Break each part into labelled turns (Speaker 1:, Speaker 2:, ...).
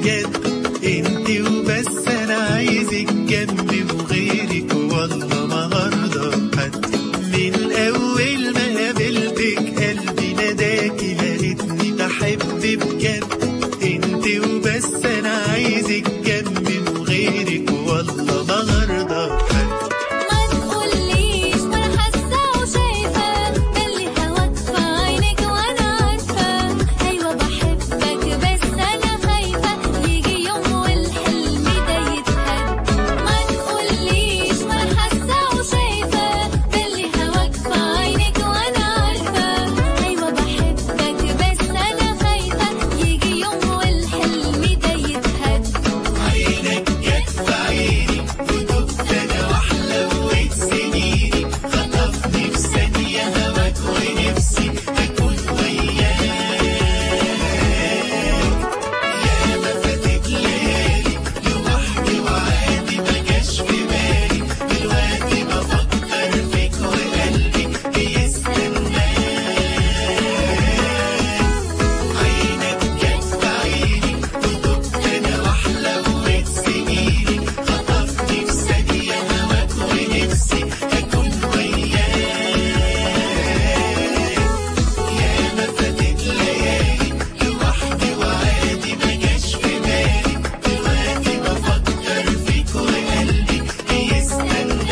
Speaker 1: بجد انت وبس انا عايزك جنبي وغيرك والله ما هرضى حد من اول ما قابلتك قلبي ناداكي قالتني بحب بجد انت وبس انا عايزك جنبي وغيرك والله ما هرضى حد
Speaker 2: ما تقوليش ما انا حاسه وشايفه ده اللي هواك في عينك وانا عارفه ايوه بحبك بس انا خايفه يجي يوم والحلم ده يتهد ما تقوليش ما انا حاسه وشايفه ده اللي هواك في عينك وانا عارفه ايوه بحبك بس انا خايفه يجي يوم والحلم ده يتهد
Speaker 1: عينك جت في عيني ودبت انا واحلوت سنيني خطفني في ثانية هواك ونفسي اكون وياك يا ما فاتت ليالي لوحدي وعادي ما جاش في بالي دلوقتي بفكر فيك وقلبي بيستناك عينك جت في عيني ودبت انا واحلوت سنيني خطفني في ثانية هواك ونفسي اكون وياك يا ما فاتت ليالي لوحدي وعادي ما جاش في بالي دلوقتي بفكر فيك وقلبي بيستناك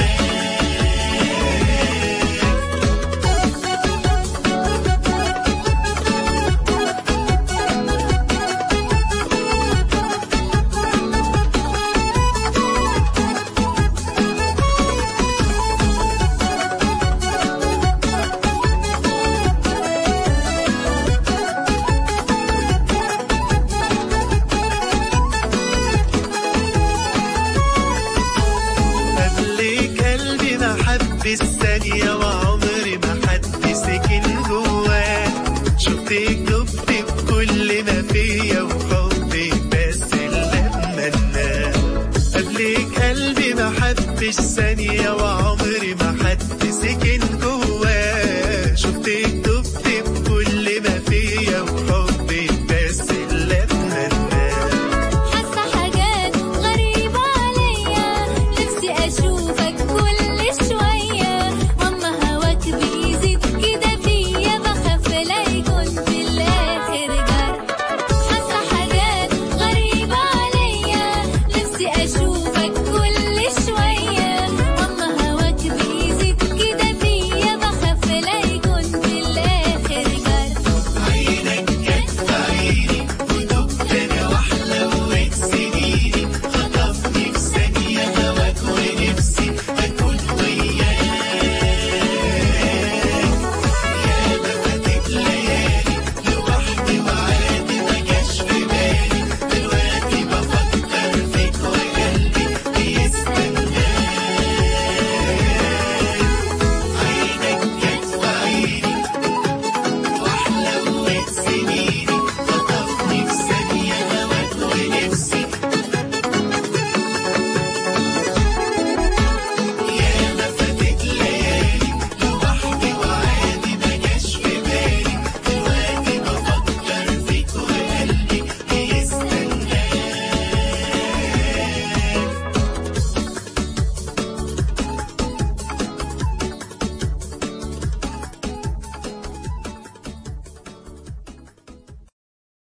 Speaker 1: قبلك قلبي ما حب الثانية وعمري ما حد سكن جواه شفتك دبت بكل ما فيا وحبك بس اللي اتمناه قبلك قلبي ما حبش ثانية